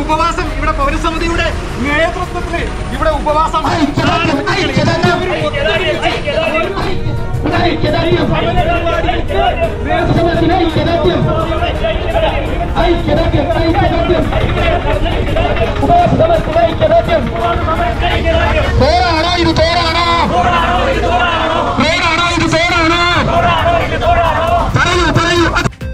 ഉപവാസം ഇവിടെ പൗരസമിതിയുടെ നേതൃത്വത്തിൽ ഇവിടെ ഉപവാസം പോരാണോ ഇത് പോരാണോ പോരാണോ ഇത് പോരാണോ പറയൂ പറയൂ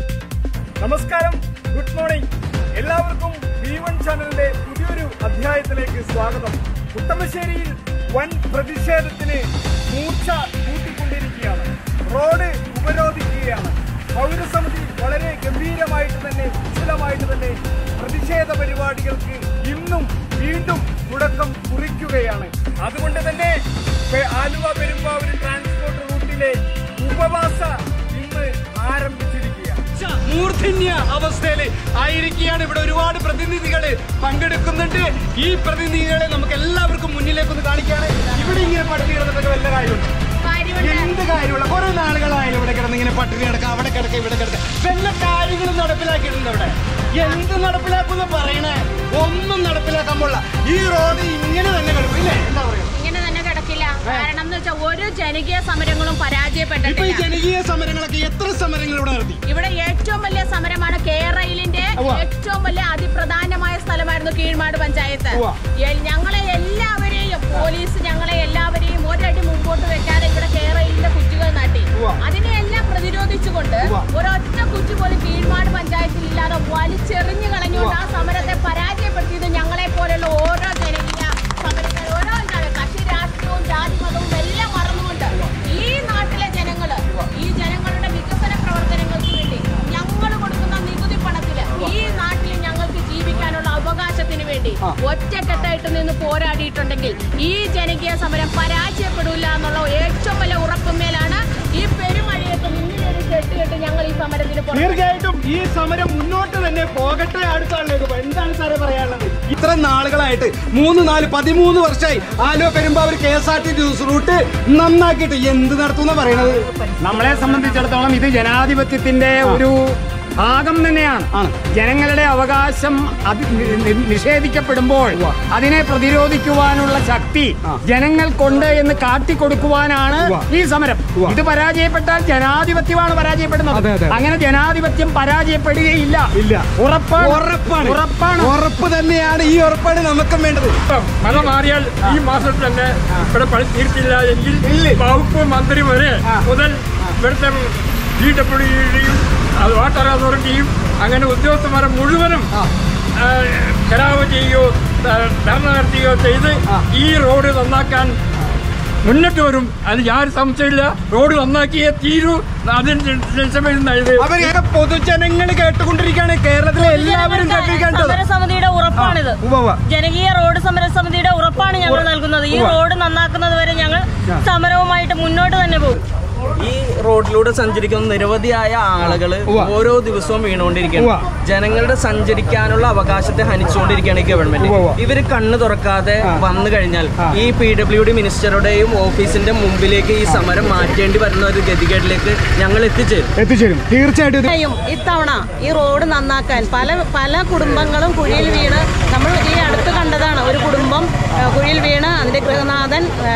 നമസ്കാരം ഗുഡ് മോർണിംഗ് എല്ലാവർക്കും ബി വൺ ചാനലിന്റെ പുതിയൊരു അധ്യായത്തിലേക്ക് സ്വാഗതം കുട്ടമശ്ശേരിയിൽ വൻ പ്രതിഷേധത്തിന് മൂർച്ച കൂട്ടിക്കൊണ്ടിരിക്കുകയാണ് റോഡ് ഉപരോധിക്കുകയാണ് പൗരസമിതി വളരെ ഗംഭീരമായിട്ട് തന്നെ വിശദമായിട്ട് തന്നെ പ്രതിഷേധ പരിപാടികൾക്ക് ഇന്നും വീണ്ടും തുടക്കം കുറിക്കുകയാണ് അതുകൊണ്ട് തന്നെ പെ- ആലുവ പെരുമ്പാവൂർ ട്രാൻസ്പോർട്ട് റൂട്ടിലെ ഉപവാസ ഇന്ന് ആരംഭിച്ചിരിക്കുകയാണ് മൂർധന്യ അവസ്ഥയിൽ ആയിരിക്കുകയാണ് ഇവിടെ ഒരുപാട് പ്രതിനിധികള് പങ്കെടുക്കുന്നുണ്ട് ഈ പ്രതിനിധികളെ നമുക്ക് എല്ലാവർക്കും മുന്നിലേക്ക് ഒന്ന് കാണിക്കുകയാണ് ഇവിടെ ഇങ്ങനെ പട്ടിണി കിടന്നിട്ടൊക്കെ വല്ല കാര്യമുണ്ട് എന്ത് കാര്യമുള്ള കുറെ നാളുകളായാലും ഇവിടെ കിടന്ന് ഇങ്ങനെ പട്ടിണി കിടക്കാം അവിടെ കിടക്കാം ഇവിടെ കിടക്കാം വല്ല കാര്യങ്ങളും നടപ്പിലാക്കിയിട്ടുണ്ട് അവിടെ എന്ത് നടപ്പിലാക്കുന്ന പറയണേ ഒന്നും നടപ്പിലാക്കാൻ പോലുള്ള ഈ റോഡ് ഇങ്ങനെ തന്നെ കിടക്കും ഇല്ലേ എന്താ പറയുക ഇങ്ങനെ തന്നെ കിടക്കില്ല കാരണം എന്ന് വെച്ചാൽ ഒരു ജനകീയ സമരങ്ങളും ഇപ്പൊ ഈ പരാജയപ്പെട്ടിട്ടില്ല ജനകീയ സമരങ്ങളൊക്കെ എത്ര സമരങ്ങൾ ഇവിടെ നടത്തി ഇവിടെ ഏറ്റവും വലിയ സമരമാണ് കെ റെയിലിന്റെ ഉവ്വ. ഏറ്റവും വലിയ അതിപ്രധാനമായ സ്ഥലമായിരുന്നു കീഴ്മാട് പഞ്ചായത്ത് ഉവ്വ. എ- ഞങ്ങളെ എല്ലാവരെയും പോലീസ് ഞങ്ങളെ എല്ലാവരെയും ഒരടി മുമ്പോട്ട് വെക്കാതെ ഇവിടെ കെ റെയിലിന്റെ കുറ്റികൾ നാട്ടി ഉവ്വ. അതിനെയെല്ലാം പ്രതിരോധിച്ചുകൊണ്ട് ഉവ്വ. ഒരൊറ്റ കുറ്റി പോലും കീഴ്മാട് പഞ്ചായത്തിൽ ഇല്ലാതെ വലിച്ചെറിഞ്ഞു കളഞ്ഞുകൊണ്ട് ആ സമരത്തെ പരാജയപ്പെടുത്തിയത് ഞങ്ങളെ പോലുള്ള ഓരോ ജനകീയ സമരങ്ങൾ ഓരോ എന്താണ് കക്ഷി രാഷ്ട്രീയവും ജാതി മതവും എല്ലാം മറന്നുകൊണ്ട് ഈ നാട്ടിലെ ജനങ്ങള് ഈ ജനങ്ങളുടെ വികസന പ്രവർത്തനങ്ങൾക്ക് വേണ്ടി ഞങ്ങൾ കൊടുക്കുന്ന നികുതി പണത്തില് ഈ നാട്ടിൽ ഞങ്ങൾക്ക് ജീവിക്കാനുള്ള അവകാശത്തിന് വേണ്ടി ഒറ്റക്കെട്ടായിട്ട് നിന്ന് പോരാടിയിട്ടുണ്ടെങ്കിൽ ഈ ജനകീയ സമരം പരാജയപ്പെടില്ല എന്നുള്ള ഏറ്റവും വലിയ ഉറപ്പുമേലാണ് ഈ പെരുമഴയൊക്കെ മുന്നിലൊരു കെട്ടുകെട്ട് ഞങ്ങൾ ഈ സമരത്തിന് പുറപ്പെട്ടത്. തീർച്ചയായിട്ടും ഈ സമരം മുന്നോട്ട് തന്നെ പോകട്ടെ അടുത്ത ആളിലേക്ക് പോ. എന്താണ് സാറേ പറയാനുള്ളത് ഇത്ര നാളുകളായിട്ട് മൂന്ന് നാല് പതിമൂന്ന് വർഷമായി Aluva Perumbavoor K S R T route നന്നാക്കിയിട്ട് എന്ത് നടത്തുന്ന പറയണത് നമ്മളെ സംബന്ധിച്ചിടത്തോളം ഇത് ജനാധിപത്യത്തിന്റെ ഒരു ഭാഗം തന്നെയാണ് ആണ്. ജനങ്ങളുടെ അവകാശം അത് നി- നി- നിഷേധിക്കപ്പെടുമ്പോൾ അതിനെ പ്രതിരോധിക്കുവാനുള്ള ശക്തി ജനങ്ങൾക്കുണ്ട് എന്ന് കാട്ടിക്കൊടുക്കുവാനാണ് ഉവ്വ. ഈ സമരം ഉവ്വ. ഇത് പരാജയപ്പെട്ടാൽ ജനാധിപത്യമാണ് പരാജയപ്പെടുന്നത് അതെ, അതെ. അങ്ങനെ ജനാധിപത്യം പരാജയപ്പെടുകയില്ല ഇല്ല. ഉറപ്പാണ് ഉറപ്പാണ് ഉറപ്പാണ് ഉറപ്പ് തന്നെയാണ് ഈ ഉറപ്പാണ് നമുക്കും വേണ്ടത് മഴ മാറിയാൽ ഈ മാസം തന്നെ ഇവിടെ പണി തീർത്തില്ല എങ്കിൽ ഇല്ല. വകുപ്പ് മന്ത്രി വരെ മുതൽ ഇവിടുത്തെ ഡി ഡബ്ല്യുഡിയും വാട്ടർ അതോറിറ്റിയും അങ്ങനെ ഉദ്യോഗസ്ഥന്മാരെ മുഴുവനും ആ, ഘെരാവ് ചെയ്യുകയോ ആ, ധർണ നടത്തുകയോ ചെയ്ത് ഈ റോഡ് നന്നാക്കാൻ മുന്നിട്ട് വരും അത് യാതൊരു സംശയമില്ല റോഡ് നന്നാക്കിയേ തീരൂ അതിന് ശേഷമായിരുന്നു ഇത് അവരൊക്കെ പൊതുജനങ്ങൾ കേട്ടുകൊണ്ടിരിക്കുകയാണ് കേരളത്തിലെ എല്ലാവരും കേട്ടിരിക്കേണ്ടത് സമരസമിതിയുടെ ഉറപ്പാണിത് ജനകീയ റോഡ് സമരസമിതിയുടെ ഉറപ്പാണ് ഞങ്ങൾ നൽകുന്നത് ഈ റോഡ് നന്നാക്കുന്നത് വരെ ഞങ്ങൾ സമരവുമായിട്ട് മുന്നോട്ട് തന്നെ പോകും ഈ റോഡിലൂടെ സഞ്ചരിക്കുന്ന നിരവധിയായ ആളുകൾ ഓരോ ദിവസവും വീണുകൊണ്ടിരിക്കുകയാണ് ജനങ്ങളുടെ സഞ്ചരിക്കാനുള്ള അവകാശത്തെ ഹനിച്ചുകൊണ്ടിരിക്കുകയാണ് ഈ ഗവൺമെന്റ് ഇവര് കണ്ണ് തുറക്കാതെ വന്നു കഴിഞ്ഞാൽ ഈ പി ഡബ്ല്യു ഡി മിനിസ്റ്ററുടെയും ഓഫീസിന്റെ മുമ്പിലേക്ക് ഈ സമരം മാറ്റേണ്ടി വരുന്ന ഒരു ഗതികേടിലേക്ക് ഞങ്ങൾ എത്തിച്ചേരും എത്തിച്ചേരും തീർച്ചയായിട്ടും ഇത് യും ഇത്തവണ ഈ റോഡ് നന്നാക്കാൻ പല പല കുടുംബങ്ങളും കുഴിയിൽ വീണ് നമ്മൾ ഈ അടുത്ത് കണ്ടതാണ് ഒരു കുടുംബം ആ, കുഴിയിൽ വീണ് അതിന്റെ ഗൃഹനാഥൻ ആ,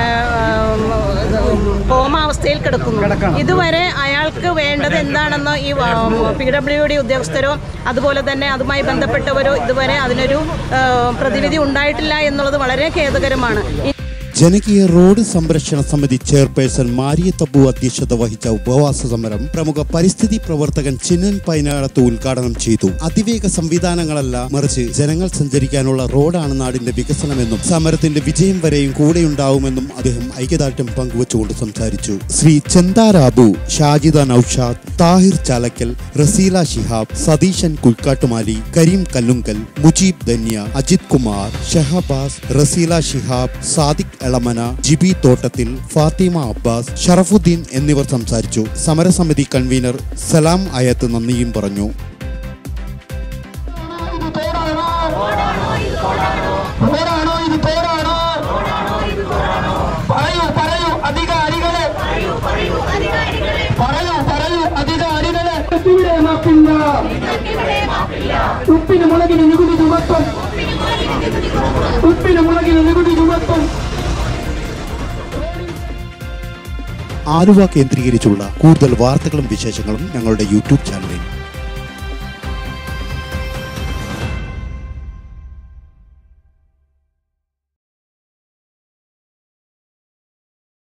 ആ, കോമാവസ്ഥയിൽ കിടക്കുന്നു ഇതുവരെ അയാൾക്ക് വേണ്ടത് എന്താണെന്ന് ഈ പി ഡബ്ല്യു ഡി ഉദ്യോഗസ്ഥരോ അതുപോലെ തന്നെ അതുമായി ബന്ധപ്പെട്ടവരോ ഇതുവരെ അതിനൊരു ആ, പ്രതിവിധി ഉണ്ടായിട്ടില്ല എന്നുള്ളത് വളരെ ഖേദകരമാണ് ഈ ജനകീയ റോഡ് സംരക്ഷണ സമിതി ചെയർപേഴ്സൺ മാരിയ തബു അധ്യക്ഷത വഹിച്ച ഉപവാസ സമരം പ്രമുഖ പരിസ്ഥിതി പ്രവർത്തകൻ ചിന്നൻ പൈനാടത്ത് ഉദ്ഘാടനം ചെയ്തു അതിവേഗ സംവിധാനങ്ങളല്ല മറിച്ച് ജനങ്ങൾ സഞ്ചരിക്കാനുള്ള റോഡാണ് നാടിന്റെ വികസനമെന്നും സമരത്തിന്റെ വിജയം വരെയും കൂടെയുണ്ടാവുമെന്നും അദ്ദേഹം ഐക്യദാർഢ്യം പങ്കുവച്ചുകൊണ്ട് സംസാരിച്ചു ശ്രീ ചെന്താരാബു ഷാജിദ നൌഷാദ് താഹിർ ചാലക്കൽ റസീല ശിഹാബ് സതീശൻ കുൽക്കാട്ടുമാലി കരീം കല്ലുങ്കൽ മുജീബ് ധന്യ അജിത് കുമാർ ഷഹബാസ് റസീല ശിഹാബ് സാദിഖ് എളമന ജിബി തോട്ടത്തിൽ ഫാത്തിമ അബ്ബാസ് ഷറഫുദ്ദീൻ എന്നിവർ സംസാരിച്ചു സമരസമിതി കൺവീനർ സലാം അയത്ത് നന്ദിയും പറഞ്ഞു പോരാണോ ഇത് പോരാണോ പറയൂ പറയൂ അധികാരികളെ പറയൂ പറയൂ അധികാരികളെ ഇവിടെ മാപ്പില്ല ഉപ്പിന് മുളകിന് നികുതി ചുമത്തും ഉപ്പിന് മുളകിന് നികുതി ചുമത്തും ആലുവ കേന്ദ്രീകരിച്ചുള്ള കൂടുതൽ വാർത്തകളും വിശേഷങ്ങളും ഞങ്ങളുടെ യൂട്യൂബ് ചാനലിൽ